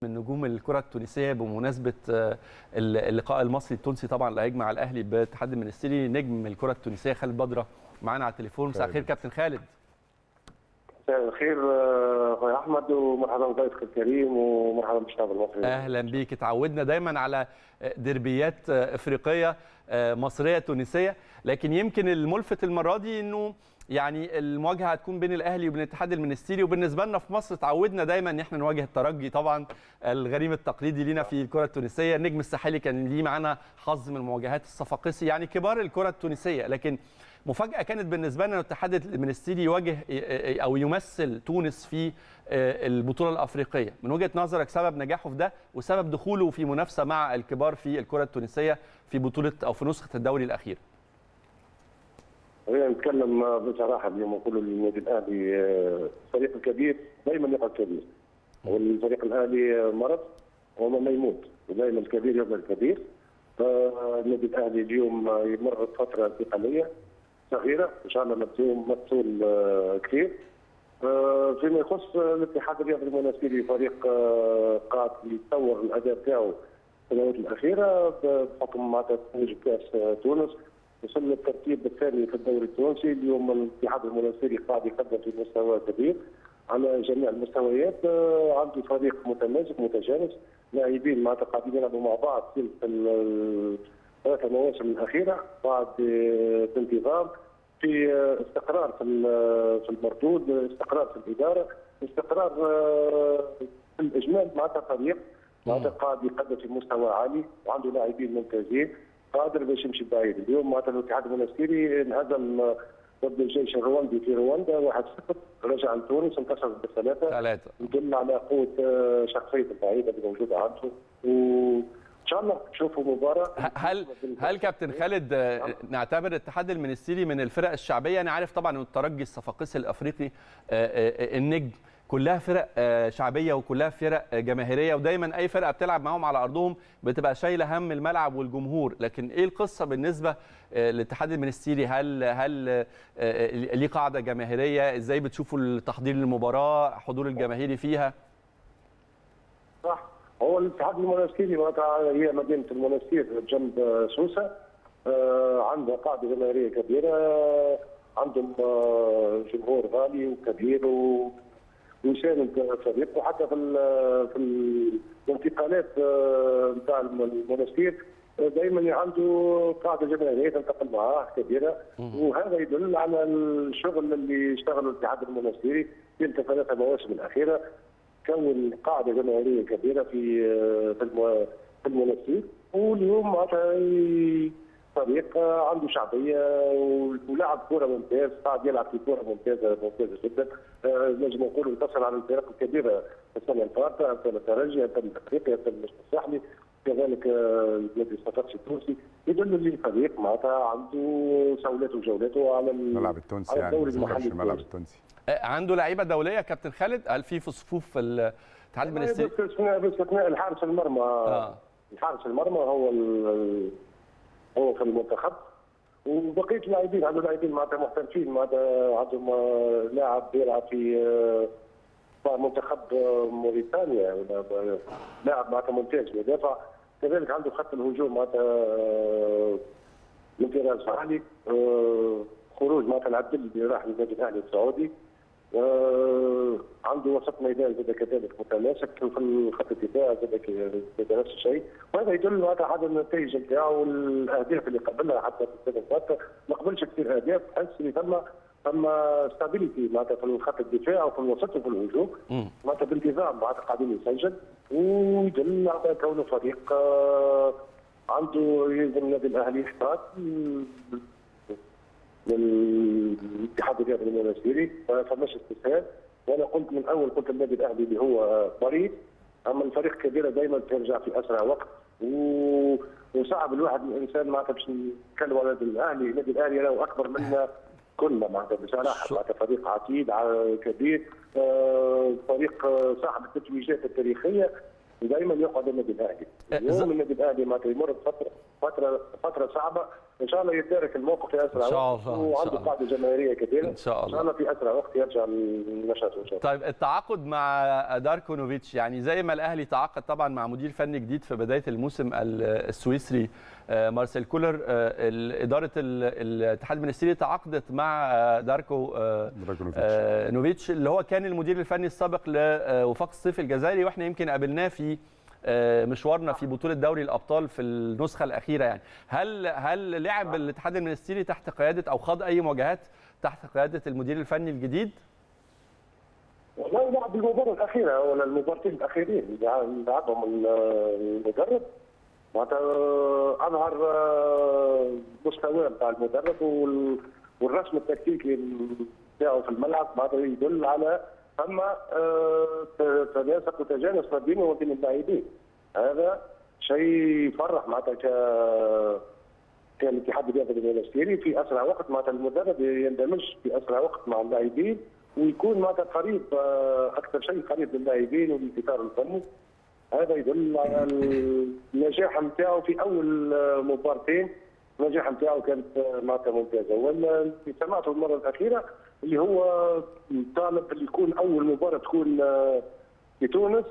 من نجوم الكره التونسيه بمناسبه اللقاء المصري التونسي طبعا اللي هيجمع الاهلي باتحاد المنستيري نجم الكره التونسيه خالد بدره معانا على التليفون مساء الخير كابتن خالد مساء الخير اخويا احمد ومرحبا بضيفك الكريم ومرحبا بالشعب المصري اهلا بيك اتعودنا دايما على دربيات افريقيه مصريه تونسيه لكن يمكن الملفت المره دي انه يعني المواجهه هتكون بين الاهلي وبين الاتحاد المنستيري وبالنسبه لنا في مصر اتعودنا دايما ان احنا نواجه الترجي طبعا الغريم التقليدي لينا في الكره التونسيه النجم الساحلي كان ليه معانا حظ من المواجهات الصفاقسي يعني كبار الكره التونسيه لكن مفاجاه كانت بالنسبه لنا الاتحاد المنستيري يواجه او يمثل تونس في البطوله الافريقيه من وجهه نظرك سبب نجاحه في ده وسبب دخوله في منافسه مع الكبار في الكره التونسيه في بطوله او في نسخه الدوري الاخير خلينا نتكلم بصراحه اليوم نقول النادي الاهلي فريق كبير دائما يقعد كبير والفريق الاهلي مرض وما ما يموت ودائما الكبير يفضل كبير فالنادي الاهلي اليوم يمر بفتره انتقاليه صغيره ان شاء الله مبذول مبذول كثير فيما يخص الاتحاد الرياضي المنستيري فريق قاعد يتطور الاداء بتاعه في السنوات الاخيره بحكم معناتها تتويج كاس تونس وصل للترتيب الثاني في الدوري التونسي اليوم الاتحاد المنستيري قاعد يقدم في مستوى كبير على جميع المستويات عنده فريق متماسك متجانس لاعبين معناتها قاعدين يلعبوا مع بعض في الثلاث مواسم الاخيره بعد بانتظام في استقرار في في المردود استقرار في الاداره استقرار في الاجمال معناتها فريق معناتها قاعد يقدم في مستوى عالي وعنده لاعبين ممتازين قادر باش يمشي بعيد اليوم معناتها الاتحاد المنستيري انهزم ضد الجيش الرواندي في رواندا 1-0 رجع لتونس انتصر بثلاثه ثلاثه يدل على قوه شخصيه اللعيبه اللي موجوده عنده و ان شاء الله نشوفوا مباراه هل هل كابتن خالد نعتبر الاتحاد المنستيري من الفرق الشعبيه انا عارف طبعا الترجي الصفاقسي الافريقي النجم كلها فرق شعبيه وكلها فرق جماهيريه ودايما اي فرقه بتلعب معاهم على ارضهم بتبقى شايله هم الملعب والجمهور لكن ايه القصه بالنسبه للاتحاد المنستيري هل هل ليه قاعده جماهيريه ازاي بتشوفوا التحضير للمباراه حضور الجماهيري فيها صح هو الاتحاد المنستيري هي مدينه المنستير جنب سوسه عندها قاعده جماهيريه كبيره عندهم جمهور غالي وكبير و ويساند الفريق وحتى في في الانتقالات نتاع المنستير دائما عنده قاعده جماهيريه تنتقل معاه كبيره وهذا يدل على الشغل اللي اشتغله الاتحاد المنستيري في الثلاث مواسم الاخيره كون قاعده جماهيريه كبيره في في المنستير واليوم معناتها فريق عنده شعبيه ولعب كوره ممتاز قاعد يلعب في كوره ممتازه ممتازه جدا نجم نقول انتصر على الفرق الكبيره السنه الفارطه امثال الترجي امثال افريقيا امثال المشط الساحلي كذلك النادي الصفاقسي التونسي يدل لي فريق معناتها عنده سولته وجولته على الملعب التونسي يعني الدوري المحلي الملعب التونسي عنده لعيبه دوليه كابتن خالد هل في في صفوف الاتحاد المنستيري باستثناء الحارس المرمى آه. الحارس المرمى هو هو في المنتخب وبقيه اللاعبين عنده لاعبين معناتها محترفين معناتها عندهم لاعب بيلعب في منتخب موريتانيا لاعب معناتها ممتاز مدافع كذلك عنده خط الهجوم معناتها من فراس عالي خروج معناتها العبد اللي راح للنادي الاهلي السعودي عنده وسط ميدان زاد كذلك متماسك في خط الدفاع زاد نفس الشيء وهذا يدل على هذا النتائج نتاعه والاهداف اللي قبلها حتى في السنه الفاتت ما قبلش كثير اهداف تحس اللي ثم ثم ستابيليتي معناتها في خط الدفاع وفي الوسط وفي الهجوم معناتها بانتظام معناتها قاعدين يسجل ويدل على كونه فريق عنده يلزم النادي الاهلي احتراف للاتحاد الرياضي المنستيري ما فماش استسهال وانا قلت من اول قلت النادي الاهلي اللي هو مريض اما الفريق كبيره دائما ترجع في اسرع وقت و... وصعب الواحد الانسان معناتها باش نتكلم على النادي الاهلي، النادي الاهلي له اكبر منا كلنا معناتها بصراحه معناتها فريق عتيد كبير آه فريق صاحب التتويجات التاريخيه ودائما يقعد النادي الاهلي اليوم النادي الاهلي ما يمر بفتره فتره فتره صعبه ان شاء الله يتدارك الموقف في اسرع إن شاء وقت الله، إن وعنده شاء الله. قاعده جماهيريه كبيره إن شاء ان شاء الله. الله في اسرع وقت يرجع للنشاط ان شاء الله طيب التعاقد مع داركو نوفيتش يعني زي ما الاهلي تعاقد طبعا مع مدير فني جديد في بدايه الموسم ال- السويسري آه، مارسيل كولر آه، ال- اداره ال- الاتحاد المنستيري تعاقدت مع آه، داركو آه، دراجونوفيتش. آه، نوفيتش اللي هو كان المدير الفني السابق لوفاق الصيف الجزائري واحنا يمكن قابلناه في آه، مشوارنا في بطوله دوري الابطال في النسخه الاخيره يعني هل هل لعب الاتحاد المنستيري تحت قياده او خاض اي مواجهات تحت قياده المدير الفني الجديد؟ والله لعب المباراة الأخيرة ولا المباراتين الأخيرين اللي لعبهم المدرب معناتها أظهر آه، مستواه بتاع المدرب وال- والرسم التكتيكي بتاعه في الملعب معناتها يدل على ثم آه، ت- تناسق وتجانس ما بينه وبين اللاعبين هذا شيء يفرح معناتها ك كان الاتحاد الرياضي المنستيري في اسرع وقت معناتها المدرب يندمج في اسرع وقت مع اللاعبين ويكون معناتها قريب آه، اكثر شيء قريب للاعبين والاطار الفني هذا يدل على النجاح نتاعو في اول آه، مباراتين النجاح نتاعو كانت آه، معناتها ممتازه واللي سمعته المره الاخيره اللي هو طالب اللي يكون اول مباراه تكون آه، في تونس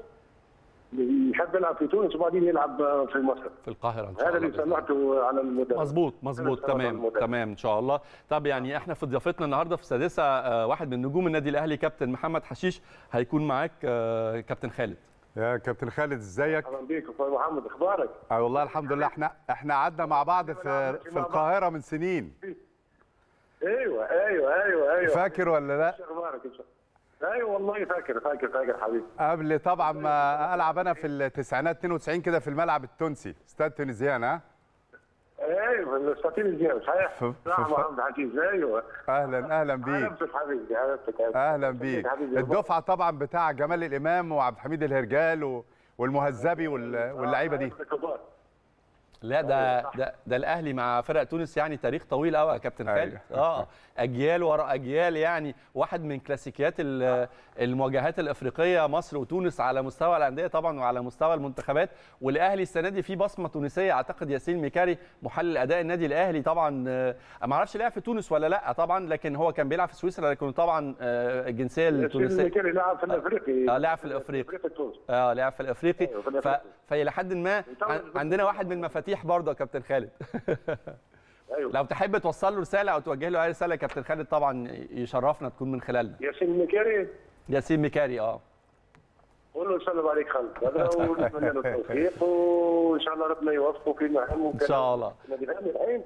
يحب يلعب في تونس وبعدين يلعب آه، في مصر في القاهره ان شاء هذا الله اللي سمعته على المدرب مظبوط مظبوط أنا سمعت تمام المدرب. تمام ان شاء الله طب يعني احنا في ضيافتنا النهارده في السادسه آه، واحد من نجوم النادي الاهلي كابتن محمد حشيش هيكون معاك آه، كابتن خالد يا كابتن خالد ازيك اهلا بيك اخوي محمد اخبارك؟ اه والله الحمد لله احنا احنا قعدنا مع بعض في في القاهره من سنين ايوه ايوه ايوه ايوه فاكر ولا لا ايش اخبارك إن شاء الله؟ ايوه والله فاكر فاكر فاكر حبيبي قبل طبعا ما العب انا في التسعينات 92 كده في الملعب التونسي استاد تونسيان ها ايوه السفينه الزيان صحيح ف- نعم ف- محمد حكيم ايوه اهلا اهلا بيك عرفتك حبيبي عرفتك عرفتك. اهلا بيك حبيبي الدفعه طبعا بتاع جمال الامام وعبد الحميد الهرجال و- والمهذبي وال- واللعيبه دي عرفتك كبار. لا ده ده ده الاهلي مع فرق تونس يعني تاريخ طويل قوي يا كابتن أيوة. خالد اه اجيال ورا اجيال يعني واحد من كلاسيكيات ال- المواجهات الافريقيه مصر وتونس على مستوى الانديه طبعا وعلى مستوى المنتخبات والاهلي السنه دي في بصمه تونسيه اعتقد ياسين ميكاري محلل اداء النادي الاهلي طبعا آه، ما اعرفش لعب في تونس ولا لا طبعا لكن هو كان بيلعب في سويسرا لكن طبعا آه، الجنسيه ياسين التونسيه ميكالي لاعب في الافريقي آه، لاعب في الأفريقي. افريقيا تونس اه لعب في الافريقي أيوة، في ف... الأفريقي. فالى حد ما عن- عندنا واحد من المفاتيح برضه يا كابتن خالد ايوه لو تحب توصل له رساله او توجه له اي رساله يا كابتن خالد طبعا يشرفنا تكون من خلالنا ياسين ميكالي ياسين ميكاري اه قول له سلم عليك خالد هذا ونتمنى له التوفيق وان شاء الله ربنا يوفقه في مهام إن شاء الله. النادي الاهلي العين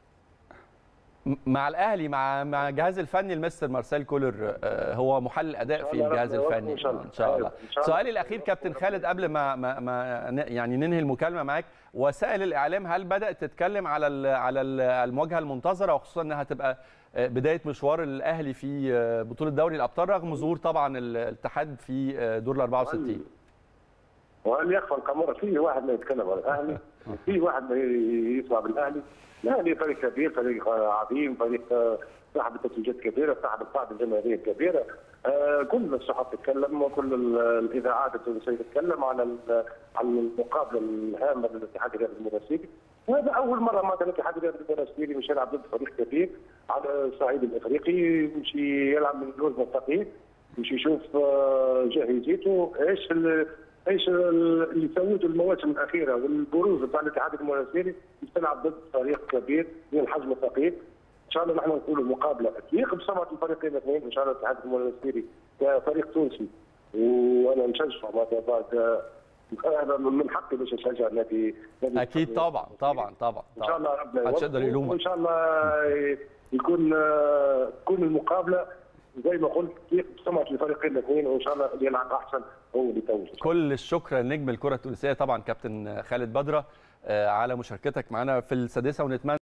م- مع الاهلي مع مع الجهاز الفني المستر مارسيل كولر آه، هو محلل اداء في الله الجهاز ربنا يوفقه الفني إن شاء الله. ان شاء الله إن شاء الله. سؤالي الاخير كابتن خالد قبل ما ما, ما ن- يعني ننهي المكالمه معاك وسائل الاعلام هل بدات تتكلم على ال على ال- المواجهه المنتظره وخصوصا انها هتبقى آه، بدايه مشوار الاهلي في آه، بطوله دوري الابطال رغم ظهور طبعا الاتحاد في آه، دور ال 64 وهل يخفى القمر فيه واحد ما يتكلم عن الاهلي فيه واحد ما يسمع بالاهلي الاهلي فريق كبير فريق عظيم فريق آه، صاحب تتويجات كبيره صاحب القاعده الجماهيريه كبيره آه، كل الصحف تتكلم وكل ال- الاذاعات التونسيه تتكلم على ال- على المقابله الهامه للاتحاد الرياضي المنستيري وهذا اول مره معناتها الاتحاد الرياضي المنستيري مش يلعب ضد فريق كبير على الصعيد الافريقي يمشي يلعب من الوزن الثقيل يمشي يشوف آه، جاهزيته ايش ال- ايش ال- اللي سوته المواسم الاخيره والبروز بتاع الاتحاد المنستيري تلعب ضد فريق كبير من الحجم الثقيل ان شاء الله نحن نقولوا مقابله تليق بسمعه الفريقين الاثنين ان شاء الله الاتحاد المنستيري كفريق تونسي وانا نشجعه معناتها بعد هذا من حقي باش نشجع النادي نادي اكيد طبعا طبعا طبعا ان شاء الله ربنا محدش يقدر يوفقه يلومك وان شاء الله يكون تكون المقابله زي ما قلت تليق بسمعه الفريقين الاثنين وان شاء الله اللي يلعب احسن هو اللي يتوج كل الشكر لنجم الكره التونسيه طبعا كابتن خالد بدره آه، على مشاركتك معنا في السادسه ونتمنى